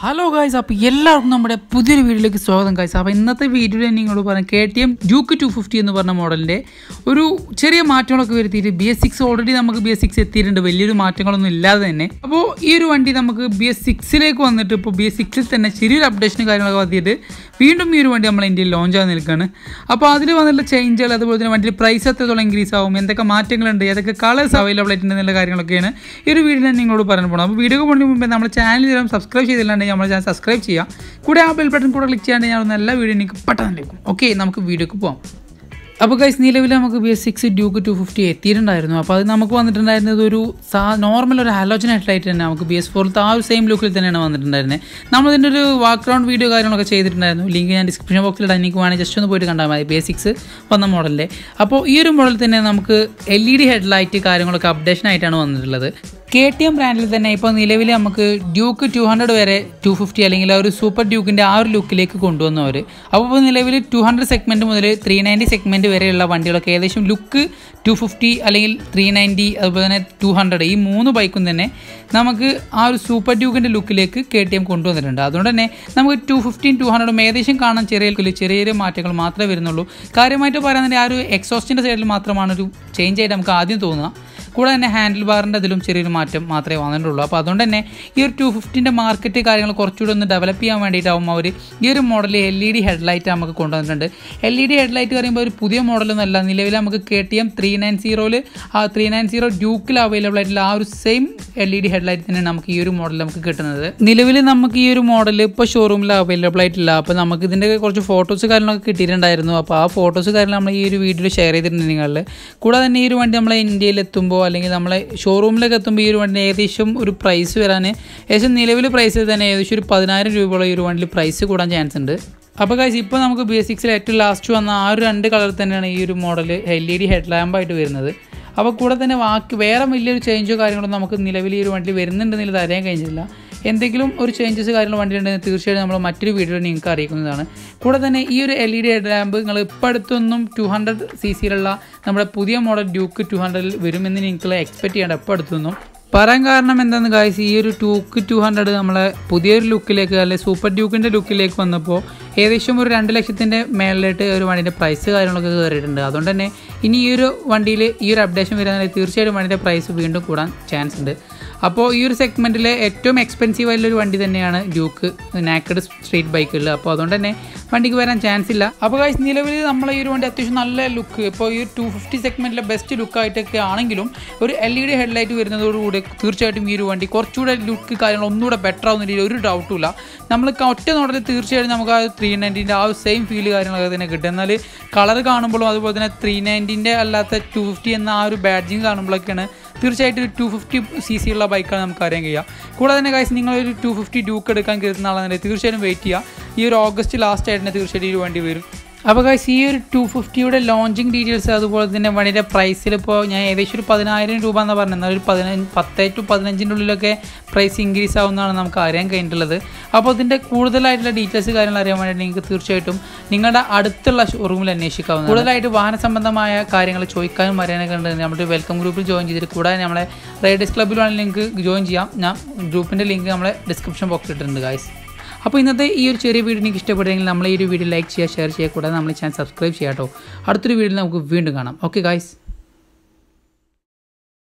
hello guys അപ്പോൾ എല്ലാവർക്കും നമ്മുടെ പുതിയൊരു വീഡിയോയിലേക്ക് സ്വാഗതം ഗായ്സ് അപ്പോൾ ഇന്നത്തെ വീഡിയോയിൽ നിങ്ങളോട് പറയാം K T M duke two fifty എന്ന് പറഞ്ഞ മോഡലിൻ്റെ ഒരു ചെറിയ മാറ്റങ്ങളൊക്കെ വരുത്തിയിട്ട് ബി എസ് സിക്സ് ഓൾറെഡി നമുക്ക് ബി എസ് സിക്സ് എത്തിയിട്ടുണ്ട് വലിയൊരു മാറ്റങ്ങളൊന്നും ഇല്ലാതെ തന്നെ അപ്പോൾ ഈ ഒരു വണ്ടി നമുക്ക് ബി എസ് സിക്സിലേക്ക് വന്നിട്ട് ഇപ്പോൾ ബി എസ് സിക്സിൽ തന്നെ ചെറിയൊരു അപ്ഡേഷനും കാര്യങ്ങളൊക്കെ വന്നിട്ട് വീണ്ടും ഈ ഒരു വണ്ടി നമ്മൾ ഇന്ത്യയിൽ ലോഞ്ച് ആയി നിൽക്കുകയാണ് അപ്പോൾ അതിൽ വന്നിട്ടുള്ള ചേഞ്ചുകൾ അതുപോലെ തന്നെ വണ്ടിയിൽ പ്രൈസ് എത്രത്തോളം ഇൻക്രീസ് ആവും എന്തൊക്കെ മാറ്റങ്ങളുണ്ട് ഏതൊക്കെ കളേഴ്സ് അവൈലബിൾ ആയിട്ടുണ്ട് എന്നുള്ള കാര്യങ്ങളൊക്കെയാണ് ഈ ഒരു വീഡിയോ ഞാൻ നിങ്ങളോട് പറയാൻ പോകുന്നത് അപ്പോൾ വീഡിയോ പോകുന്നതിന് മുമ്പേ നമ്മുടെ ചാനൽ ചെയ്യാൻ സബ്സ്ക്രൈബ് ചെയ്തില്ലാണ്ടെങ്കിൽ നമ്മുടെ ചാനൽ സബ്സ്ക്രൈബ് ചെയ്യുക കൂടെ ആ ബെൽ ബട്ടൺ കൂടെ ക്ലിക്ക് ചെയ്യാണ്ട് ഞാൻ എല്ലാ വീഡിയോ എനിക്ക് പെട്ടെന്ന് ലഭിക്കും ഓക്കെ നമുക്ക് വീഡിയോക്ക് പോകാം അപ്പോൾ ഗൈസ് നിലവിൽ നമുക്ക് B S six duke two fifty എത്തിയിട്ടുണ്ടായിരുന്നു അപ്പോൾ അത് നമുക്ക് വന്നിട്ടുണ്ടായിരുന്നത് ഒരു സാ നോർമൽ ഒരു ഹാലോജൻ ഹെഡ്ലൈറ്റ് തന്നെ നമുക്ക് ബി എസ് ഫോറിലത്തെ ആ ഒരു സെയിം ലുക്കിൽ തന്നെയാണ് വന്നിട്ടുണ്ടായിരുന്നത് നമ്മളിതിൻ്റെ ഒരു വാക്ക്ഗ്രൗണ്ട് വീഡിയോ കാര്യങ്ങളൊക്കെ ചെയ്തിട്ടുണ്ടായിരുന്നു ലിങ്ക് ഞാൻ ഡിസ്ക്രിപ്ഷൻ ബോക്സിൽ ഇടാൻ എനിക്ക് വേണമെങ്കിൽ ജസ്റ്റ് ഒന്ന് പോയിട്ട് കണ്ടാൽ മതി ബി എസ് സിക്സ് വന്ന മോഡലിൻ്റെ അപ്പോൾ ഈ ഒരു മോഡൽ തന്നെ നമുക്ക് എൽ ഇ ഡി ഹെഡ്ലൈറ്റ് കാര്യങ്ങളൊക്കെ അപ്ഡേഷൻ ആയിട്ടാണ് വന്നിട്ടുള്ളത് കെ ടി എം ബ്രാൻഡിൽ തന്നെ ഇപ്പോൾ നിലവിൽ നമുക്ക് ഡ്യൂക്ക് ടു ഹൺഡ്രഡ് വരെ ടു ഫിഫ്റ്റി അല്ലെങ്കിൽ ആ ഒരു സൂപ്പർ ഡ്യൂക്കിൻ്റെ ആ ഒരു ലുക്കിലേക്ക് കൊണ്ടുവന്നവർ അപ്പോൾ ഇപ്പോൾ നിലവിൽ ടു ഹൺഡ്രഡ് സെഗ്മെൻറ്റ് മുതൽ ത്രീ നയൻറ്റി സെഗ്മെൻറ്റ് വരെയുള്ള വണ്ടികളൊക്കെ ഏകദേശം ലുക്ക് ടു ഫിഫ്റ്റി അല്ലെങ്കിൽ ത്രീ നയൻറ്റി അതുപോലെ തന്നെ ടു ഹൺഡ്രഡ് ഈ മൂന്ന് ബൈക്കും തന്നെ നമുക്ക് ആ ഒരു സൂപ്പർ ഡ്യൂക്കിൻ്റെ ലുക്കിലേക്ക് കെ ടി എം കൊണ്ടുവന്നിട്ടുണ്ട് അതുകൊണ്ട് തന്നെ നമുക്ക് ടു ഫിഫ്റ്റീൻ ടു ഹൺഡ്രഡും ഏകദേശം കാണാൻ ചെറിയ ചെറിയ ചെറിയ മാറ്റങ്ങൾ മാത്രമേ വരുന്നുള്ളൂ കാര്യമായിട്ട് പറയുന്നത് ആ ഒരു എക്സോസ്റ്റിൻ്റെ സൈഡിൽ മാത്രമാണ് ഒരു ചേഞ്ച് ആയിട്ട് നമുക്ക് ആദ്യം തോന്നുക കൂടെ തന്നെ ഹാൻഡിൽ ബാറിൻ്റെ അതിലും ചെറിയൊരു മാറ്റം മാത്രമേ വന്നിട്ടുള്ളൂ അപ്പോൾ അതുകൊണ്ട് തന്നെ ഈ ഒരു ടു ഫിഫ്റ്റിൻ്റെ മാർക്കറ്റ് കാര്യങ്ങൾ കുറച്ചുകൂടി ഒന്ന് ഡെവലപ്പ് ചെയ്യാൻ വേണ്ടിയിട്ടാവും അവർ ഈ ഒരു model L E D headlight നമുക്ക് കൊണ്ടുവന്നിട്ടുണ്ട് എൽ ഇ ഡി ഹെഡ്ലൈറ്റ് പറയുമ്പോൾ ഒരു പുതിയ മോഡലൊന്നും അല്ല നിലവിൽ നമുക്ക് K T M three nine സീറോയിൽ ആ ത്രീ നയൻ സീറോ ഡ്യൂക്കിൽ അവൈലബിൾ ആയിട്ടുള്ള ആ ഒരു same L E D headlight തന്നെ നമുക്ക് ഈ ഒരു മോഡൽ നമുക്ക് കിട്ടുന്നത് നിലവിൽ നമുക്ക് ഈ ഒരു മോഡൽ ഇപ്പോൾ ഷോറൂമിൽ അവൈലബിൾ ആയിട്ടില്ല അപ്പോൾ നമുക്ക് ഇതിൻ്റെ കുറച്ച് ഫോട്ടോസ് കാര്യങ്ങളൊക്കെ കിട്ടിയിട്ടുണ്ടായിരുന്നു അപ്പോൾ ആ ഫോട്ടോസ് കാര്യങ്ങൾ നമ്മൾ ഈ ഒരു വീഡിയോയിൽ ഷെയർ ചെയ്തിട്ടുണ്ട് നിങ്ങളിൽ കൂടാതെ തന്നെ ഈ ഒരു വണ്ടി നമ്മളെ ഇന്ത്യയിൽ എത്തുമ്പോൾ അല്ലെങ്കിൽ നമ്മളെ ഷോറൂമിലേക്ക് എത്തുമ്പോൾ ഈ ഒരു വണ്ടി ഏകദേശം ഒരു പ്രൈസ് വരാൻ ഏകദേശം നിലവിൽ പ്രൈസ് തന്നെ ഏകദേശം ഒരു പതിനായിരം രൂപയോളം ഈ ഒരു വണ്ടിയിൽ പ്രൈസ് കൂടാൻ ചാൻസ് ഉണ്ട് അപ്പോൾ കാശ് ഇപ്പോൾ നമുക്ക് ബേസിക്സിൽ ഏറ്റവും ലാസ്റ്റ് വന്ന ആ ഒരു രണ്ട് കളർ തന്നെയാണ് ഈ ഒരു model L E D head ലാമ്പായിട്ട് വരുന്നത് അപ്പോൾ കൂടെ തന്നെ ബാക്കി വേറെ വലിയൊരു ചേഞ്ചോ കാര്യങ്ങളൊന്നും നമുക്ക് നിലവിൽ ഈ ഒരു വണ്ടി വരുന്നുണ്ടെന്നില്ല അറിയാൻ കഴിഞ്ഞില്ല എന്തെങ്കിലും ഒരു ചേഞ്ചസ് കാര്യങ്ങൾ വണ്ടിയുണ്ടെങ്കിൽ തീർച്ചയായിട്ടും നമ്മൾ മറ്റൊരു വീഡിയോയിൽ നിങ്ങൾക്ക് അറിയിക്കുന്നതാണ് കൂടെ തന്നെ ഈ ഒരു L E D head lamp നിങ്ങൾ ഇപ്പോൾ അടുത്തൊന്നും ടു ഹൺഡ്രഡ് സി സിയിലുള്ള നമ്മുടെ പുതിയ മോഡൽ ഡ്യൂക്ക് ടു ഹൺഡ്രഡിൽ വരുമെന്ന് നിങ്ങൾ എക്സ്പെക്ട് ചെയ്യേണ്ട ഇപ്പോൾ അടുത്തൊന്നും പറയാൻ കാരണം എന്താണെന്ന് കാഴ്ച ഈ ഒരു ടൂക്ക് ടു ഹൺഡ്രഡ് നമ്മളെ പുതിയൊരു ലുക്കിലേക്ക് അല്ലെങ്കിൽ സൂപ്പർ ഡ്യൂക്കിൻ്റെ ലുക്കിലേക്ക് വന്നപ്പോൾ ഏകദേശം ഒരു രണ്ട് ലക്ഷത്തിൻ്റെ മേളിലായിട്ട് ഒരു വണ്ടീൻ്റെ പ്രൈസ് കാര്യങ്ങളൊക്കെ കയറിയിട്ടുണ്ട് അതുകൊണ്ട് തന്നെ ഇനി ഈ ഒരു വണ്ടിയിൽ ഈ ഒരു അപ്ഡേഷൻ വരികയാണെങ്കിൽ തീർച്ചയായിട്ടും വണ്ടിൻ്റെ പ്രൈസ് വീണ്ടും കൂടാൻ ചാൻസ് ഉണ്ട് അപ്പോൾ ഈ ഒരു സെഗ്മെൻറ്റിലെ ഏറ്റവും എക്സ്പെൻസീവ് ആയിട്ടുള്ളൊരു വണ്ടി തന്നെയാണ് ഡ്യൂക്ക് നാക്കഡ് സ്ട്രീറ്റ് ബൈക്കുകളിൽ അപ്പോൾ അതുകൊണ്ട് തന്നെ വണ്ടിക്ക് വരാൻ ചാൻസ് ഇല്ല അപ്പോൾ കാശ് നിലവിൽ നമ്മളെ ഈ ഒരു വണ്ടി അത്യാവശ്യം നല്ല ലുക്ക് ഇപ്പോൾ ഈ ടു ഫിഫ്റ്റി സെഗ്മെൻറ്റിലെ ബെസ്റ്റ് ലുക്കായിട്ടൊക്കെ ആണെങ്കിലും ഒരു എൽ ഇ ഡി ഹെഡ്ലൈറ്റ് വരുന്നതോടുകൂടി തീർച്ചയായിട്ടും ഈ ഒരു വണ്ടി കുറച്ചുകൂടെ ലുക്ക് കാര്യങ്ങൾ ഒന്നുകൂടെ ബെറ്റർ ആവുന്ന രീതിയിൽ ഒരു ഡൗട്ടും ഇല്ല നമ്മൾ ഒറ്റ നോട്ടത്തിൽ തീർച്ചയായിട്ടും നമുക്ക് ആ ത്രീ നയൻറ്റീൻ്റെ ആ ഒരു സെയിം ഫീൽ കാര്യങ്ങളൊക്കെ തന്നെ കിട്ടും എന്നാൽ കളർ കാണുമ്പോഴും അതുപോലെ തന്നെ ത്രീ നയൻറ്റീൻ്റെ അല്ലാത്ത ടു ഫിഫ്റ്റി എന്ന ആ ഒരു ബാഡ്ജിങ് കാണുമ്പോഴൊക്കെയാണ് തീർച്ചയായിട്ടും ടു ഫിഫ്റ്റി സി സി ഉള്ള ബൈക്കാണ് നമുക്ക് അറിയാൻ കഴിയുക കൂടാതെ തന്നെ കാശ് നിങ്ങളൊരു ടു ഫിഫ്റ്റി ഡ്യൂക്ക് എടുക്കാൻ കരുതുന്ന ആളാണെന്നുണ്ടെങ്കിൽ തീർച്ചയായിട്ടും വെയിറ്റ് ചെയ്യുക ഈ ഒരു ഓഗസ്റ്റ് ലാസ്റ്റ് ആയിട്ട് തന്നെ തീർച്ചയായിട്ടും ഈ വണ്ടി വരും അപ്പോൾ കാശ് ഈ ഒരു ടു ഫിഫ്റ്റിയുടെ ലോഞ്ചിങ് ഡീറ്റെയിൽസ് അതുപോലെ തന്നെ വണ്ടിയുടെ പ്രൈസിൽ ഇപ്പോൾ ഞാൻ ഏകദേശം ഒരു പതിനായിരം രൂപ എന്ന് പറഞ്ഞത് എന്നാൽ ഒരു പതിനഞ്ച് പത്ത് ടു പതിനഞ്ചിൻ്റെ ഉള്ളിലൊക്കെ പ്രൈസ് ഇൻക്രീസ് ആവുന്നതാണ് നമുക്ക് അറിയാൻ കഴിഞ്ഞിട്ടുള്ളത് അപ്പോൾ ഇതിൻ്റെ കൂടുതലായിട്ടുള്ള ഡീറ്റെയിൽസ് കാര്യങ്ങൾ അറിയാൻ വേണ്ടി നിങ്ങൾക്ക് തീർച്ചയായിട്ടും നിങ്ങളുടെ അടുത്തുള്ള ഷോറൂമിൽ അന്വേഷിക്കാവുന്ന കൂടുതലായിട്ട് വാഹന സംബന്ധമായ കാര്യങ്ങൾ ചോദിക്കാനും അറിയാനൊക്കെ ഉണ്ട് നമ്മുടെ വെൽക്കം ഗ്രൂപ്പിൽ ജോയിൻ ചെയ്തിട്ട് കൂടാതെ നമ്മളെ റൈഡേഴ്സ് ക്ലബ്ബിൽ വേണമെങ്കിൽ നിങ്ങൾക്ക് ജോയിൻ ചെയ്യാം ഞാൻ ഗ്രൂപ്പിൻ്റെ ലിങ്ക് നമ്മളെ ഡിസ്ക്രിപ്ഷൻ ബോക്സിൽ ഇട്ടിട്ടുണ്ട് ഗായ്സ് അപ്പോൾ ഇന്നത്തെ ഈ ഒരു ചെറിയ വീഡിയോ നിങ്ങൾക്ക് ഇഷ്ടപ്പെട്ടെങ്കിൽ നമ്മൾ ഈ ഒരു വീഡിയോ ലൈക്ക് ചെയ്യുക ഷെയർ ചെയ്യുക കൂടാതെ നമ്മൾ ചാനൽ സബ്സ്ക്രൈബ് ചെയ്യാം കേട്ടോ അടുത്തൊരു വീഡിയോയിൽ നമുക്ക് വീണ്ടും കാണാം ഓക്കെ ഗായ്സ്